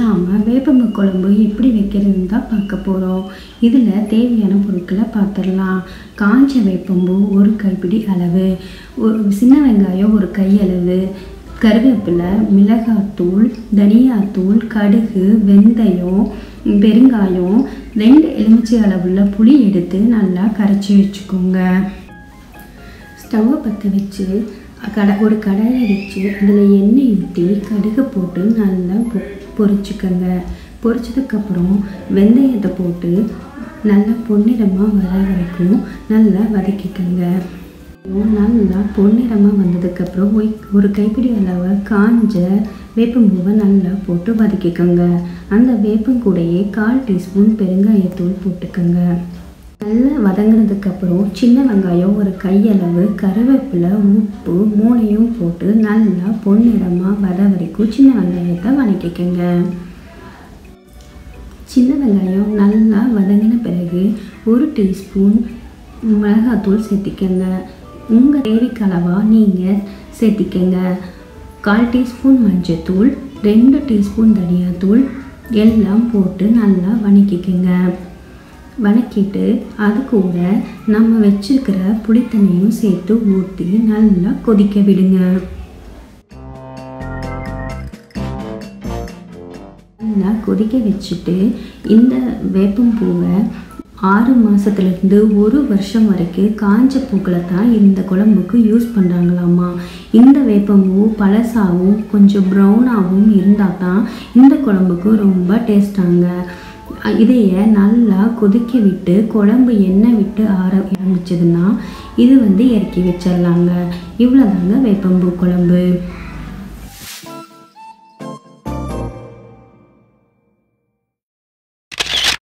நாம் வேப்பம்பு குழம்பு எப்படி வைக்கிறதுன்னு தான் பார்க்க போகிறோம் இதில் தேவையான பொருட்களை பார்த்துடலாம் காஞ்ச வேப்பம்பூ ஒரு கைப்பிடி அளவு ஒரு சின்ன வெங்காயம் ஒரு கை அளவு கருவேப்பிலை மிளகாத்தூள் தனியாத்தூள் கடுகு வெந்தயம் பெருங்காயம் ரெண்டு எலுமிச்சை அளவுள்ள புளி எடுத்து நல்லா கரைச்சி வச்சுக்கோங்க ஸ்டவ்வை பற்ற வச்சு கடை ஒரு கடாயை வச்சு அதில் எண்ணெய் ஊற்றி கடுகு போட்டு நல்லா பொ பொரிச்சுக்கோங்க பொரிச்சதுக்கப்புறம் வெந்தயத்தை போட்டு நல்லா பொன்னிறமாக வர வரைக்கும் நல்லா வதக்கிக்கோங்க நல்லா பொன்னிறமாக வந்ததுக்கப்புறம் ஒய் ஒரு கைப்பிடி அளவு காஞ்ச வேப்பம்பூவை நல்லா போட்டு வதக்கிக்கோங்க அந்த வேப்பங்கூடையே கால் டீஸ்பூன் பெருங்காயத்தூள் போட்டுக்கோங்க நல்லா வதங்கினதுக்கப்புறம் சின்ன வெங்காயம் ஒரு கையளவு கருவேப்பிலை உப்பு மூணையும் போட்டு நல்லா பொன்னிறமாக வர வரைக்கும் சின்ன வெங்காயத்தை வதக்கிக்கோங்க சின்ன வெங்காயம் நல்லா வதங்கின பிறகு ஒரு டீஸ்பூன் மிளகாத்தூள் சேர்த்திக்கங்க உங்கள் தேவைக்கு அளவாக நீங்கள் சேர்த்திக்கங்க கால் டீஸ்பூன் மஞ்சத்தூள் ரெண்டு டீஸ்பூன் தனியாத்தூள் எல்லாம் போட்டு நல்லா வதக்கிக்கங்க வதக்கிட்டு அது கூட நம்ம வச்சிருக்கிற புளித்தண்ணியும் சேர்த்து ஊற்றி நல்லா கொதிக்க விடுங்க நல்லா கொதிக்க வச்சுட்டு இந்த வேப்பம்பூவை ஆறு மாதத்துலேருந்து ஒரு வருஷம் வரைக்கும் காஞ்ச பூக்களை தான் இந்த குழம்புக்கு யூஸ் பண்ணுறாங்களாமா இந்த வேப்பம்பூ பழசாகவும் கொஞ்சம் ப்ரௌனாகவும் இருந்தால் தான் இந்த குழம்புக்கு ரொம்ப டேஸ்டாங்க இதைய நல்லா கொதிக்க விட்டு குழம்பு எண்ணெய் விட்டு ஆர ஆரம்பிச்சதுன்னா இது வந்து இறக்கி வச்சிடலாங்க இவ்வளோதாங்க வேப்பம்பூ குழம்பு